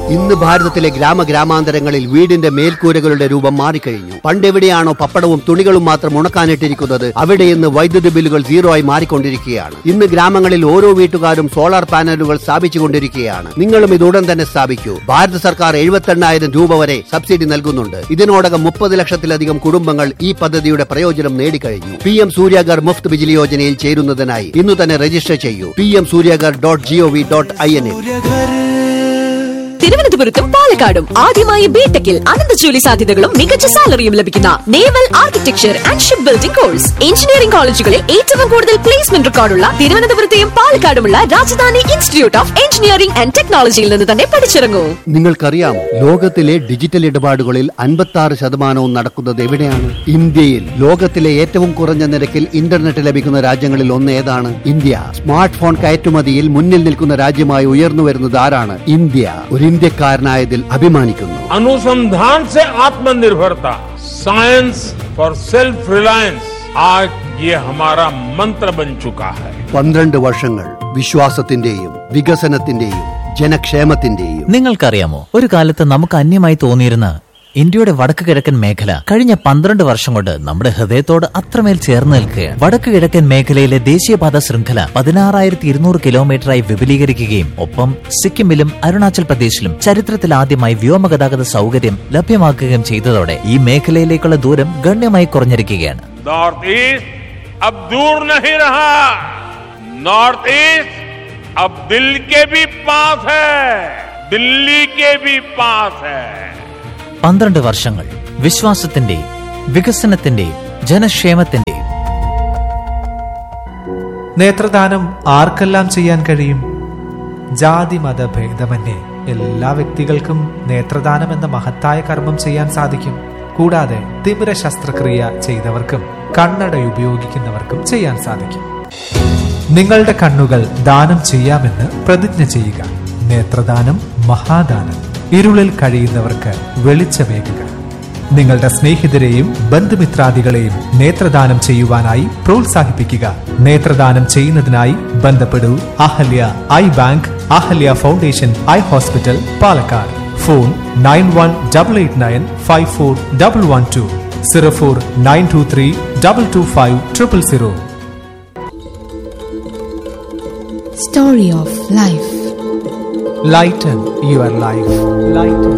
ഇന്ന് ഭാരതത്തിലെ ഗ്രാമഗ്രാമാന്തരങ്ങളിൽ വീടിന്റെ മേൽക്കൂരകളുടെ രൂപം മാറിക്കഴിഞ്ഞു പണ്ടെവിടെയാണോ പപ്പടവും തുണികളും മാത്രം ഉണക്കാനിട്ടിരിക്കുന്നത് അവിടെ ഇന്ന് വൈദ്യുതി ബില്ലുകൾ സീറോ ആയി മാറിക്കൊണ്ടിരിക്കുകയാണ് ഇന്ന് ഗ്രാമങ്ങളിൽ ഓരോ വീട്ടുകാരും സോളാർ പാനലുകൾ സ്ഥാപിച്ചുകൊണ്ടിരിക്കുകയാണ് നിങ്ങളും ഇത് ഉടൻ തന്നെ സ്ഥാപിക്കൂ ഭാരത സർക്കാർ എഴുപത്തെണ്ണായിരം രൂപ വരെ സബ്സിഡി നൽകുന്നുണ്ട് ഇതിനോടകം മുപ്പത് ലക്ഷത്തിലധികം കുടുംബങ്ങൾ ഈ പദ്ധതിയുടെ പ്രയോജനം നേടിക്കഴിഞ്ഞു പി എം സൂര്യാഗർ മുഫ്ത് ബിജിലി യോജനയിൽ ചേരുന്നതിനായി ഇന്ന് തന്നെ രജിസ്റ്റർ ചെയ്യൂ P M Suryaghar dot GOV dot I N തിരുവനന്തപുരത്തും പാലക്കാടും ആദ്യമായി ബിടെക്കിൽ അനന്ത ജോലി സാധ്യതകളും മികച്ച സാലറിയും ലഭിക്കുന്ന naval architecture and ship building course engineering കോളേജുകളിൽ ഏറ്റവും കൂടുതൽ പ്ലേസ്മെന്റ് റെക്കോർഡുള്ള തിരുവനന്തപുരത്തെയും പാലക്കാടുമുള്ള Rajadhani institute of engineering and ടെക്നോളജിയിൽ നിന്ന് തന്നെ പഠിച്ചിറങ്ങൂ നിങ്ങൾക്കറിയാമോ ലോകത്തിലെ ഡിജിറ്റൽ ഇടപാടുകളിൽ അൻപത്തി ആറ് ശതമാനവും നടക്കുന്നത് എവിടെയാണ് ഇന്ത്യയിൽ ലോകത്തിലെ ഏറ്റവും കുറഞ്ഞ നിരക്കിൽ ഇന്റർനെറ്റ് ലഭിക്കുന്ന രാജ്യങ്ങളിൽ ഒന്ന് ഏതാണ് ഇന്ത്യ സ്മാർട്ട് ഫോൺ കയറ്റുമതിയിൽ മുന്നിൽ നിൽക്കുന്ന രാജ്യമായി ഉയർന്നു വരുന്നത് ആരാണ് ഇന്ത്യ ഒരു ഇന്ത്യക്കാരനായതിൽ അഭിമാനിക്കുന്നു अनुसंधान से आत्मनिर्भरता साइंस फॉर सेल्फ रिलायंस आज ये हमारा मंत्र बन चुका है പന്ത്രണ്ട് വർഷങ്ങൾ വിശ്വാസത്തിന്റെയും വികസനത്തിന്റെയും ജനക്ഷേമത്തിന്റെയും നിങ്ങൾക്കറിയാമോ ഒരു കാലത്ത് നമുക്ക് അന്യമായി തോന്നിയിരുന്ന ഇന്ത്യയുടെ വടക്ക് കിഴക്കൻ മേഖല കഴിഞ്ഞ പന്ത്രണ്ട് വർഷം കൊണ്ട് നമ്മുടെ ഹൃദയത്തോട് അത്രമേൽ ചേർന്ന് നിൽക്കുകയാണ് വടക്ക് കിഴക്കൻ മേഖലയിലെ ദേശീയപാത ശൃംഖല പതിനാറായിരത്തി ഇരുന്നൂറ് കിലോമീറ്ററായി വിപുലീകരിക്കുകയും ഒപ്പം സിക്കിമിലും അരുണാചൽ പ്രദേശിലും ചരിത്രത്തിൽ ആദ്യമായി വ്യോമഗതാഗത സൗകര്യം ലഭ്യമാക്കുകയും ചെയ്തതോടെ ഈ മേഖലയിലേക്കുള്ള ദൂരം ഗണ്യമായി കുറഞ്ഞിരിക്കുകയാണ് नॉर्थ ईस्ट अब दूर नहीं रहा नॉर्थ ईस्ट अब दिल के भी पास है दिल्ली के भी पास है പന്ത്രണ്ട് വർഷങ്ങൾ വിശ്വാസത്തിന്റെയും വികസനത്തിന്റെയും ജനക്ഷേമത്തിന്റെയും നേത്രദാനം ആർക്കെല്ലാം ചെയ്യാൻ കഴിയും ജാതി മത ഭേദമന്യേ എല്ലാ വ്യക്തികൾക്കും നേത്രദാനം എന്ന മഹത്തായ കർമ്മം ചെയ്യാൻ സാധിക്കും കൂടാതെ തിമിര ശസ്ത്രക്രിയ ചെയ്തവർക്കും കണ്ണട ഉപയോഗിക്കുന്നവർക്കും ചെയ്യാൻ സാധിക്കും നിങ്ങളുടെ കണ്ണുകൾ ദാനം ചെയ്യാമെന്ന് പ്രതിജ്ഞ ചെയ്യുക നേത്രദാനം മഹാദാനം ഇരുളിൽ കഴിയുന്നവർക്ക് വെളിച്ചമേകുക നിങ്ങളുടെ സ്നേഹിതരെയും ബന്ധുമിത്രാദികളെയും നേത്രദാനം ചെയ്യുവാനായി പ്രോത്സാഹിപ്പിക്കുക നേത്രദാനം ചെയ്യുന്നതിനായി ബന്ധപ്പെടൂ Ahalia eye bank Ahalia foundation eye hospital Palakkad phone nine one double eight nine five four double one two zero four nine two three double two five triple zero Story of Life. Lighten your life lighten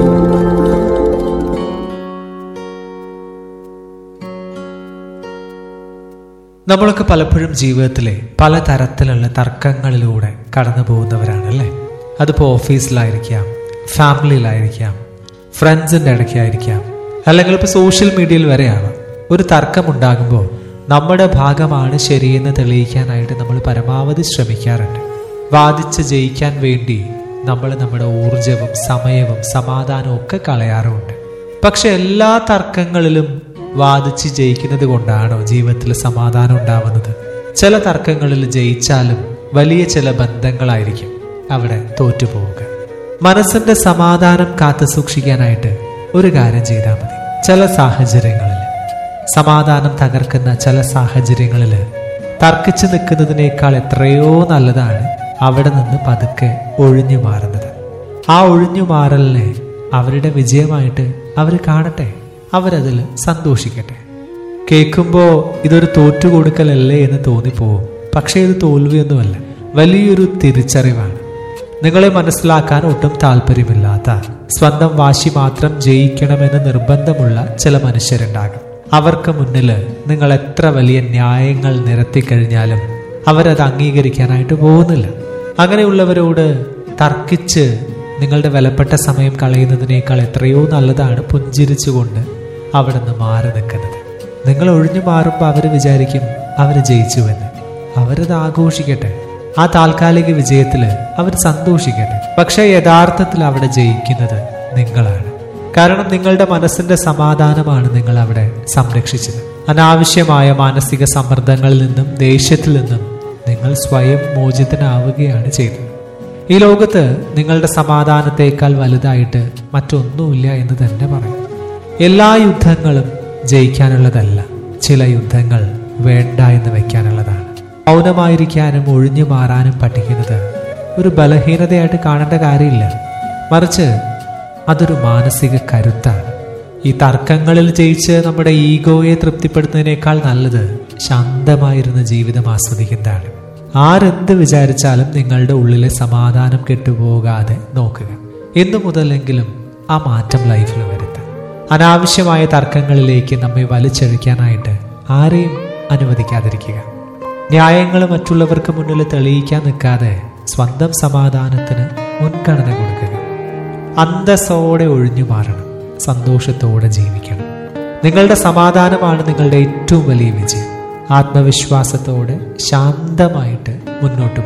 നമ്മളൊക്കെ പലപ്പോഴും ജീവിതത്തിലെ പലതരത്തിലുള്ള തർക്കങ്ങളിലൂടെ കടന്നു പോകുന്നവരാണല്ലേ അതിപ്പോൾ ഓഫീസിലായിരിക്കാം ഫാമിലിയിലായിരിക്കാം ഫ്രണ്ട്സിൻ്റെ ഇടയ്ക്കായിരിക്കാം അല്ലെങ്കിൽ ഇപ്പോൾ social മീഡിയയിൽ വരെ ആവാം ഒരു തർക്കമുണ്ടാകുമ്പോൾ നമ്മുടെ ഭാഗമാണ് ശരിയെന്ന് തെളിയിക്കാനായിട്ട് നമ്മൾ പരമാവധി ശ്രമിക്കാറുണ്ട് വാദിച്ച് ജയിക്കാൻ വേണ്ടി നമ്മൾ നമ്മുടെ ഊർജവും സമയവും സമാധാനവും ഒക്കെ കളയാറുമുണ്ട് പക്ഷെ എല്ലാ തർക്കങ്ങളിലും വാദിച്ച് ജയിക്കുന്നത് കൊണ്ടാണോ ജീവിതത്തിൽ സമാധാനം ഉണ്ടാവുന്നത് ചില തർക്കങ്ങളിൽ ജയിച്ചാലും വലിയ ചില ബന്ധങ്ങളായിരിക്കും അവിടെ തോറ്റുപോവുക മനസ്സിന്റെ സമാധാനം കാത്തു സൂക്ഷിക്കാനായിട്ട് ഒരു കാര്യം ചെയ്താൽ മതി ചില സാഹചര്യങ്ങളിൽ സമാധാനം തകർക്കുന്ന ചില സാഹചര്യങ്ങളിൽ തർക്കിച്ചു നിൽക്കുന്നതിനേക്കാൾ എത്രയോ നല്ലതാണ് അവിടെ നിന്ന് പതുക്കെ ഒഴിഞ്ഞു മാറുന്നത് ആ ഒഴിഞ്ഞു മാറലിനെ അവരുടെ വിജയമായിട്ട് അവർ കാണട്ടെ അവരതിൽ സന്തോഷിക്കട്ടെ കേൾക്കുമ്പോൾ ഇതൊരു തോറ്റുകൊടുക്കലല്ലേ എന്ന് തോന്നിപ്പോവും പക്ഷേ ഇത് തോൽവിയൊന്നുമല്ല വലിയൊരു തിരിച്ചറിവാണ് നിങ്ങളെ മനസ്സിലാക്കാൻ ഒട്ടും താല്പര്യമില്ലാത്ത സ്വന്തം വാശി മാത്രം ജയിക്കണമെന്ന് നിർബന്ധമുള്ള ചില മനുഷ്യരുണ്ടാകും അവർക്ക് മുന്നിൽ നിങ്ങൾ എത്ര വലിയ ന്യായങ്ങൾ നിരത്തിക്കഴിഞ്ഞാലും അവരത് അംഗീകരിക്കാനായിട്ട് പോകുന്നില്ല അങ്ങനെയുള്ളവരോട് തർക്കിച്ച് നിങ്ങളുടെ വിലപ്പെട്ട സമയം കളയുന്നതിനേക്കാൾ എത്രയോ നല്ലതാണ് പുഞ്ചിരിച്ചുകൊണ്ട് അവിടെ നിന്ന് മാറി നിൽക്കുന്നത് നിങ്ങൾ ഒഴിഞ്ഞു മാറുമ്പോൾ അവർ വിചാരിക്കും അവർ ജയിച്ചുവെന്ന് അവരത് ആഘോഷിക്കട്ടെ ആ താൽക്കാലിക വിജയത്തിൽ അവർ സന്തോഷിക്കട്ടെ പക്ഷെ യഥാർത്ഥത്തിൽ അവിടെ ജയിക്കുന്നത് നിങ്ങളാണ് കാരണം നിങ്ങളുടെ മനസ്സിന്റെ സമാധാനമാണ് നിങ്ങൾ അവിടെ സംരക്ഷിച്ചത് അനാവശ്യമായ മാനസിക സമ്മർദ്ദങ്ങളിൽ നിന്നും ദേഷ്യത്തിൽ നിന്നും നിങ്ങൾ സ്വയം മോചിതനാവുകയാണ് ചെയ്തത് ഈ ലോകത്ത് നിങ്ങളുടെ സമാധാനത്തേക്കാൾ വലുതായിട്ട് മറ്റൊന്നുമില്ല എന്ന് തന്നെ പറയും എല്ലാ യുദ്ധങ്ങളും ജയിക്കാനുള്ളതല്ല ചില യുദ്ധങ്ങൾ വേണ്ട എന്ന് വെക്കാനുള്ളതാണ് മൗനമായിരിക്കാനും ഒഴിഞ്ഞു മാറാനും പഠിക്കുന്നത് ഒരു ബലഹീനതയായിട്ട് കാണേണ്ട കാര്യമില്ല മറിച്ച് അതൊരു മാനസിക കരുത്താണ് ഈ തർക്കങ്ങളിൽ ജയിച്ച് നമ്മുടെ ഈഗോയെ തൃപ്തിപ്പെടുത്തുന്നതിനേക്കാൾ നല്ലത് ശാന്തമായിരുന്ന ജീവിതം ആസ്വദിക്കുന്നതാണ് ആരെന്ത് വിചാരിച്ചാലും നിങ്ങളുടെ ഉള്ളിലെ സമാധാനം കെട്ടുപോകാതെ നോക്കുക എന്നു മുതലെങ്കിലും ആ മാറ്റം ലൈഫിൽ വരുത്താം അനാവശ്യമായ തർക്കങ്ങളിലേക്ക് നമ്മെ വലിച്ചഴിക്കാനായിട്ട് ആരെയും അനുവദിക്കാതിരിക്കുക ന്യായങ്ങൾ മറ്റുള്ളവർക്ക് മുന്നിൽ തെളിയിക്കാൻ നിൽക്കാതെ സ്വന്തം സമാധാനത്തിന് മുൻഗണന കൊടുക്കുക അന്തസ്സോടെ ഒഴിഞ്ഞു മാറണം സന്തോഷത്തോടെ ജീവിക്കണം നിങ്ങളുടെ സമാധാനമാണ് നിങ്ങളുടെ ഏറ്റവും വലിയ വിജയം ആത്മവിശ്വാസത്തോടെ ശാന്തമായിട്ട് മുന്നോട്ട്